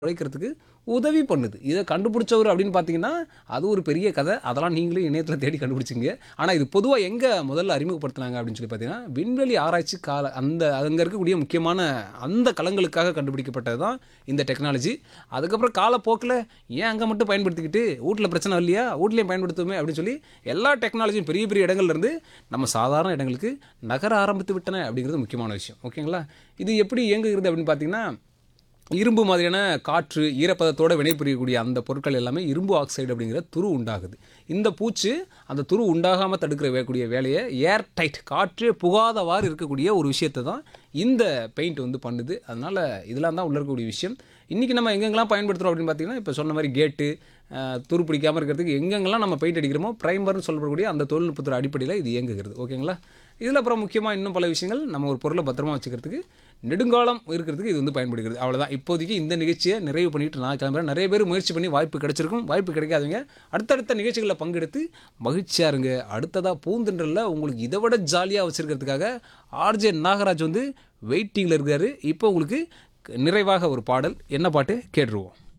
உழைக்கிறதுக்கு உதவி பண்ணுது இதை கண்டுபிடிச்சவர் அப்படின்னு பார்த்தீங்கன்னா அது ஒரு பெரிய கதை அதெல்லாம் நீங்களே இணையத்தில் தேடி கண்டுபிடிச்சிங்க ஆனால் இது பொதுவாக எங்கே முதல்ல அறிமுகப்படுத்தினாங்க அப்படின்னு சொல்லி பார்த்தீங்கன்னா விண்வெளி ஆராய்ச்சி கால அந்த அங்கே இருக்கக்கூடிய முக்கியமான அந்த களங்களுக்காக கண்டுபிடிக்கப்பட்டது தான் இந்த டெக்னாலஜி அதுக்கப்புறம் காலப்போக்கில் ஏன் அங்கே மட்டும் பயன்படுத்திக்கிட்டு வீட்டில் பிரச்சனை இல்லையா வீட்லேயும் பயன்படுத்துவோமே அப்படின்னு சொல்லி எல்லா டெக்னாலஜியும் பெரிய பெரிய இடங்கள்ல இருந்து நம்ம சாதாரண இடங்களுக்கு நகர ஆரம்பித்து விட்டன அப்படிங்கிறது முக்கியமான விஷயம் ஓகேங்களா இது எப்படி இயங்குகிறது அப்படின்னு பார்த்தீங்கன்னா இரும்பு மாதிரியான காற்று ஈரப்பதத்தோடு வினைபுரியக்கூடிய அந்த பொருட்கள் எல்லாமே இரும்பு ஆக்சைடு அப்படிங்கிற துரு உண்டாகுது இந்த பூச்சு அந்த துரு உண்டாகாமல் தடுக்கிற வேக்கூடிய வேலையை ஏர் டைட் காற்றே புகாதவாறு இருக்கக்கூடிய ஒரு விஷயத்தை தான் இந்த பெயிண்ட் வந்து பண்ணுது அதனால் இதெல்லாம் தான் உள்ள இருக்கக்கூடிய விஷயம் இன்றைக்கி நம்ம எங்கெங்கெல்லாம் பயன்படுத்துகிறோம் அப்படின்னு பார்த்தீங்கன்னா இப்போ சொன்ன மாதிரி கேட்டு துரு பிடிக்காமல் இருக்கிறதுக்கு எங்கெங்கெல்லாம் நம்ம பெயிண்ட் அடிக்கிறோமோ ப்ரைமர்னு சொல்லப்படக்கூடிய அந்த தொழில்நுட்பத்தோட அடிப்படையில் இது இயங்குகிறது ஓகேங்களா இதில் அப்புறம் முக்கியமாக இன்னும் பல விஷயங்கள் நம்ம ஒரு பொருளை பத்திரமா வச்சுக்கிறதுக்கு நெடுங்காலம் இருக்கிறதுக்கு இது வந்து பயன்படுகிறது அவ்வளோதான் இப்போதைக்கு இந்த நிகழ்ச்சியை நிறைவு பண்ணிட்டு நான் கிளம்புறேன் நிறைய பேர் முயற்சி பண்ணி வாய்ப்பு கிடைச்சிருக்கும் வாய்ப்பு கிடைக்காதவங்க அடுத்தடுத்த நிகழ்ச்சிகளில் பங்கெடுத்து மகிழ்ச்சியாக இருங்க அடுத்ததாக பூந்தென்றலில் உங்களுக்கு இதை விட ஜாலியாக வச்சுருக்கிறதுக்காக ஆர்ஜே நாகராஜ் வந்து வெயிட்டிங்கில் இருக்காரு இப்போ உங்களுக்கு நிறைவாக ஒரு பாடல் என்ன பாட்டு கேட்டுருவோம்